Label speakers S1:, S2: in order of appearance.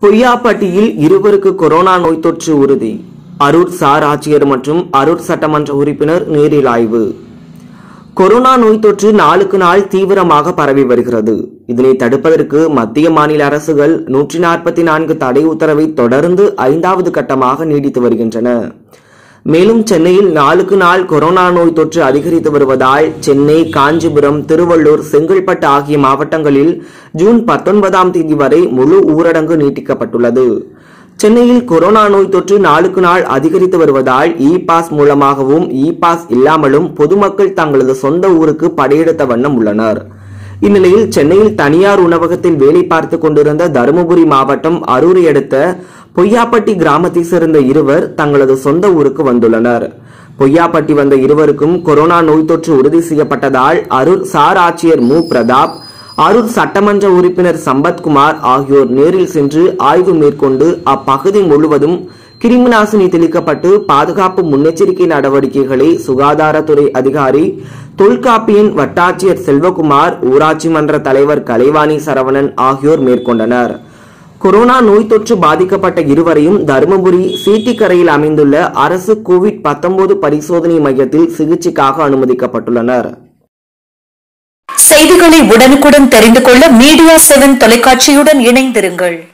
S1: பொய்யாப்பட்டியில் இருவருக்கு கொரோனா நோய் தொற்று உறுதி அரூர் சார் ஆட்சியர் மற்றும் அரூர் சட்டமன்ற உறுப்பினர் நேரில் ஆய்வு கொரோனா நோய் தொற்று நாளுக்கு நாள் தீவிரமாக பரவி வருகிறது இதனை தடுப்பதற்கு மத்திய மாநில அரசுகள் நூற்றி நாற்பத்தி நான்கு தடை உத்தரவை தொடர்ந்து ஐந்தாவது கட்டமாக நீடித்து வருகின்றன மேலும் சென்னையில் நாளுக்கு நாள் கொரோனா நோய் தொற்று அதிகரித்து வருவதால் சென்னை காஞ்சிபுரம் திருவள்ளூர் செங்கல்பட்டு ஆகிய மாவட்டங்களில் ஜூன் பத்தொன்பதாம் தேதி வரை முழு ஊரடங்கு நீட்டிக்கப்பட்டுள்ளது சென்னையில் கொரோனா நோய் தொற்று நாளுக்கு நாள் அதிகரித்து வருவதால் இ பாஸ் மூலமாகவும் இ பாஸ் இல்லாமலும் பொதுமக்கள் தங்களது சொந்த ஊருக்கு படையெடுத்த வண்ணம் உள்ளனர் இந்நிலையில் சென்னையில் தனியார் உணவகத்தில் வேலை பார்த்துக் கொண்டிருந்த தருமபுரி மாவட்டம் அரூரை அடுத்த பொய்யாப்பட்டி கிராமத்தை சேர்ந்த இருவர் தங்களது சொந்த ஊருக்கு வந்துள்ளனர் பொய்யாப்பட்டி வந்த இருவருக்கும் கொரோனா நோய் தொற்று உறுதி செய்யப்பட்டதால் அரூர் சார் ஆட்சியர் மு பிரதாப் அரூர் சட்டமன்ற உறுப்பினர் சம்பத்குமார் ஆகியோர் நேரில் சென்று ஆய்வு மேற்கொண்டு அப்பகுதி முழுவதும் கிருமிநாசினி தெளிக்கப்பட்டு பாதுகாப்பு முன்னெச்சரிக்கை நடவடிக்கைகளை சுகாதாரத்துறை அதிகாரி தொல்காப்பியின் வட்டாட்சியர் செல்வகுமார் ஊராட்சி மன்ற தலைவர் கலைவாணி சரவணன் ஆகியோர் மேற்கொண்டனர் கொரோனா நோய் தொற்று பாதிக்கப்பட்ட இருவரையும் தருமபுரி சீட்டிக்கரையில் அமைந்துள்ள அரசு கோவிட் 19 பரிசோதனை மையத்தில் சிகிச்சைக்காக அனுமதிக்கப்பட்டுள்ளனர்
S2: செய்திகளை உடனுக்குடன் தெரிந்து கொள்ள மீடியா செவன் தொலைக்காட்சியுடன் இணைந்திருங்கள்